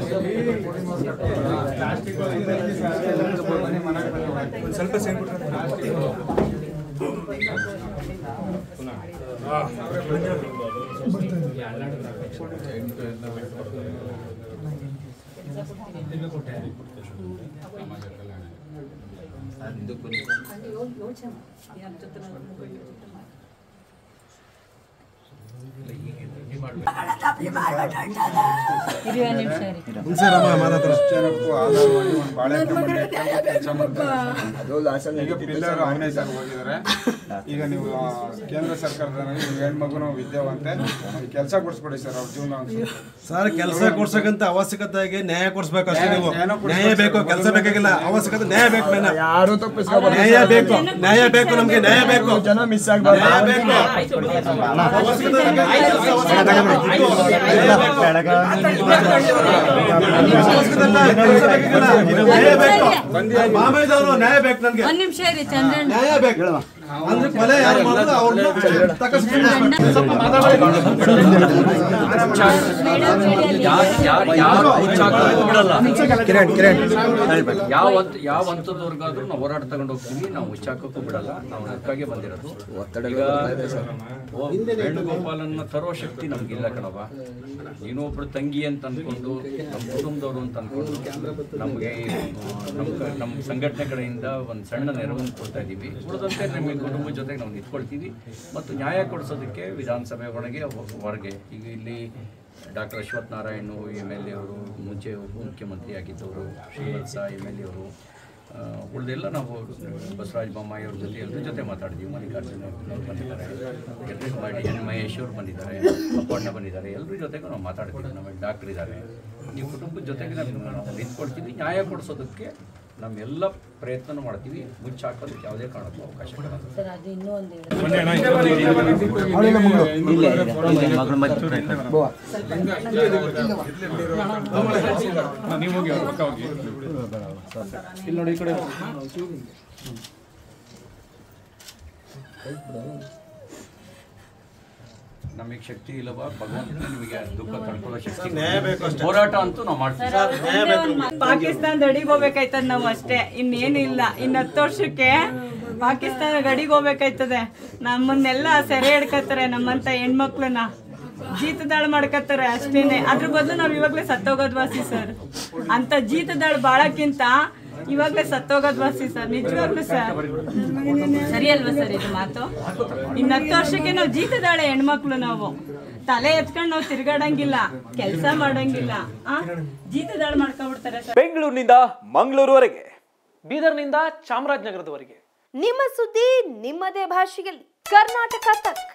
ಸ್ವಲ್ಪ ಸೇರ್ಬಿಟ್ರೆ ಇರುವ ನಿಮಿಷ ರೀ ಜನಕ್ಕೂ ಆಧಾರವಾಗಿ ಒಂದು ಬಾಳೆಹಣ್ಣು ಕೆಲಸ ಮಾಡ್ತಾರೆ ಈಗ ಪಿಲ್ಲರ್ ಅವನೇ ಸರ್ ಹೋಗಿದ್ದಾರೆ ಈಗ ನೀವು ಆ, ಕೇಂದ್ರ ಸರ್ಕಾರದ ನೀವು ಹೆಣ್ಮಗುನು ವಿದ್ಯಾವಂತೆ ಕೆಲಸ ಕೊಡಿಸ್ಕೊಡಿ ಸರ್ ಅವ್ರ ಜೀವನ ಒಂದು ಸರ್ ಕೆಲಸ ಕೊಡ್ಸಕ್ಕಂತ ಅವಶ್ಯಕತೆಗೆ ನ್ಯಾಯ ಕೊಡ್ಸ್ಬೇಕು ಅಷ್ಟೇ ನೀವು ನ್ಯಾಯ ಕೊಡ್ಸ್ಬೇಕು ನ್ಯಾಯ ಬೇಕು ಕೆಲಸ ಬೇಕಾಗಿಲ್ಲ ಅವಶ್ಯಕತೆ ನ್ಯಾಯ ಬೇಕು ಮೇನ ಯಾರು ತಪ್ಪಿಸ್ಕೋಬಾರ್ದು ನ್ಯಾಯ ಬೇಕು ನ್ಯಾಯ ಬೇಕು ನಮ್ಗೆ ನ್ಯಾಯ ಬೇಕು ಜನ ಮಿಸ್ ಆಗ್ಬಾರ್ದು ನ್ಯಾಯ ಬೇಕು ಅವಶ್ಯಕತೆ ಕೆಲ್ಸ ಅವಶ್ಯಕತೆ ನ್ಯಾಯ ಬೇಕು. ನ್ಯಾಯ ಬೇಕು ಮಾಮಯ್ಯದವ್ರು ನ್ಯಾಯ ಬೇಕು ನನ್ಗೆ ಒಂದ್ ನಿಮಿಷ ರೀ ಚಂದ್ರಣ್ಣ ನ್ಯಾಯ ಬೇಕು ಅಂದ್ರೆ ಕೊಲೆ ಯಾರು ಮಾಡಿದ್ರು ಅವ್ರನ್ನ ತಕ್ಕ ಶಿಕ್ಷೆ ಕೊಡ್ಸ್ಬೇಕು. ಸ್ವಲ್ಪ ಮಾತಾಡಿ. ಕಿರಣ್ ಕಿರಣ್ ಯಾವ ಹಂತ- ಯಾವ ಹಂತದವರೆಗಾದ್ರೂ ನಾವು ಹೋರಾಟ ತಗೊಂಡು ಹೋಗ್ತೀವಿ ನಾವು ಮುಚ್ಚಾಕಕ್ಕೂ ಬಿಡಲ್ಲ ನಾವು ಅದಕ್ಕಾಗೆ ಬಂದಿರೋದು ಈಗ ಓ, ವೇಣುಗೋಪಾಲನ್ನ ತರೋ ಶಕ್ತಿ ನಮ್ಗಿಲ್ಲ ಕಣವ ನೀನು ಒಬ್ರು ತಂಗಿ ಅಂತ ಅನ್ಕೊಂಡು ನಮ್ಮ ಕುಟುಂಬದವರು ಅಂತ ಅನ್ಕೊಂಡು ನಮಗೆ ನಮ್ಮ ಕ- ನಮ್ಮ ಸಂಘಟನೆ ಕಡೆಯಿಂದ ಒಂದು ಸಣ್ಣ ನೆರವನ್ನು ಕೊಡ್ತಾ ಇದ್ದೀವಿ ಉಳಿದಂತೆ ನಮ್ಮ ಕುಟುಂಬದ ಜೊತೆಗೆ ನಾವು ನಿಂತ್ಕೊಳ್ತೀವಿ ಮತ್ತು ನ್ಯಾಯ ಕೊಡಿಸೋದಕ್ಕೆ ವಿಧಾನಸಭೆ ಒಳಗೆ ಹೊ- ಹೊರಗೆ ಈಗ ಇಲ್ಲಿ doctor Ashwath Narayan M L A ಅವರು ಮುಂಚೆ ಉಪಮುಖ್ಯಮಂತ್ರಿ ಆಗಿದ್ದವರು ಶ್ರೀವತ್ಸ ಎಮ್ ಎಲ್ ಎ ಅವರು ಉಳಿದೆಲ್ಲ ನಾವು ಬಸವರಾಜ ಬೊಮ್ಮಾಯಿ ಅವ್ರ ಜೊತೆ ಎಲ್ಲರ ಜೊತೆ ಮಾತಾಡಿದ್ವಿ ಮಲ್ಲಿಕಾರ್ಜುನ ಅವ್ರು ಬಂದಿದ್ದಾರೆ ಎಲ್ರಿಗೂ ಮಾಡಿ ಎನ್ ಮಹೇಶ್ ಅವ್ರು ಬಂದಿದ್ದಾರೆ ಅಪ್ಪಣ್ಣ ಬಂದಿದ್ದಾರೆ ಎಲ್ಲರ ಜೊತೆಗೂ ನಾವು ಮಾತಾಡ್ತೀವಿ ನಮ್ಮ ಡಾಕ್ಟರ್ ಇದ್ದಾರೆ ನೀವು ಕುಟುಂಬದ ಜೊತೆಗೆ ನಾವು ನಾವು ನಿಂತ್ಕೊಳ್ತೀವಿ ನ್ಯಾಯ ಕೊಡಿಸೋದಕ್ಕೆ ನಮ್ಮೆಲ್ಲ ಪ್ರಯತ್ನ ಮಾಡ್ತೀವಿ ಮುಚ್ಚಾಕೋದಕ್ಕೆ ಯಾವುದೇ ಕಾರಣಕ್ಕೂ ಅವಕಾಶ ಕೊಡಲ್ಲ ಸರ್ ಅದು ಇನ್ನೂ ಒಂದು ಅವಳಿಲ್ಲ ಮಗಳು ನಮಗೆ ಶಕ್ತಿ ಇಲ್ಲವಾ ಭಗವಂತ ನಿಮಗೆ ದುಃಖ ತಡ್ಕೊಳ್ಳೋ ಶಕ್ತಿ ನ್ಯಾಯ ಬೇಕು ಅಷ್ಟೇ. ಹೋರಾಟ ಅಂತೂ ನಾವು ಮಾಡ್ತೀವಿ ಪಾಕಿಸ್ತಾನ ಗಡಿಗೆ ಹೋಗ್ಬೇಕಾಯ್ತದ ನಾವು ಅಷ್ಟೇ ಇನ್ನೇನಿಲ್ಲ ಇನ್ನು ಹತ್ತು ವರ್ಷಕ್ಕೆ ಪಾಕಿಸ್ತಾನ ಗಡಿಗೆ ಹೋಗ್ಬೇಕಾಯ್ತದೆ ನಮ್ಮನ್ನೆಲ್ಲ ಸೆರೆ ಹಿಡ್ಕತ್ತಾರೆ ನಮ್ಮಂತ ಹೆಣ್ಮಕ್ಳನ್ನ ಜೀತದಾಳು ಮಾಡ್ಕತ್ತಾರೆ ಅಷ್ಟೇನೆ ಅದ್ರ ಬದಲು ನಾವ್ ಇವಾಗ್ಲೇ ಸತ್ತೋಗೋದ್ ವಾಸಿ ಸರ್ ಅಂತ ಜೀತದಾಳು ಬಾಳಕ್ಕಿಂತ ಇವಾಗ್ಲೇ ಸತ್ತೋಗೋದ್ ವಾಸಿ ಸರ್ ನಿಜವಾಗ್ಲೂ ಸರ್ ಸರಿ ಅಲ್ವಾ ಸರ್ ಇದು ಮಾತು ಇನ್ನು ಹತ್ತು ವರ್ಷಕ್ಕೆ ನಾವು ಜೀತದಾಳೆ ಹೆಣ್ಮಕ್ಳು ನಾವು ತಲೆ ಎತ್ಕೊಂಡು ನಾವು ತಿರ್ಗಾಡಂಗಿಲ್ಲ ಕೆಲಸ ಮಾಡಂಗಿಲ್ಲ ಆ ಜೀತದಾಳು ಮಾಡ್ಕೊಂಡ್ಬಿಡ್ತಾರೆ ಸರ್ ಬೆಂಗಳೂರಿನಿಂದ ಮಂಗಳೂರುವರೆಗೆ ಬೀದರ್ನಿಂದ ಚಾಮರಾಜನಗರದವರೆಗೆ ನಿಮ್ಮ ಸುದ್ದಿ ನಿಮ್ಮದೇ ಭಾಷೆಯಲ್ಲಿ ಕರ್ನಾಟಕ ತಕ್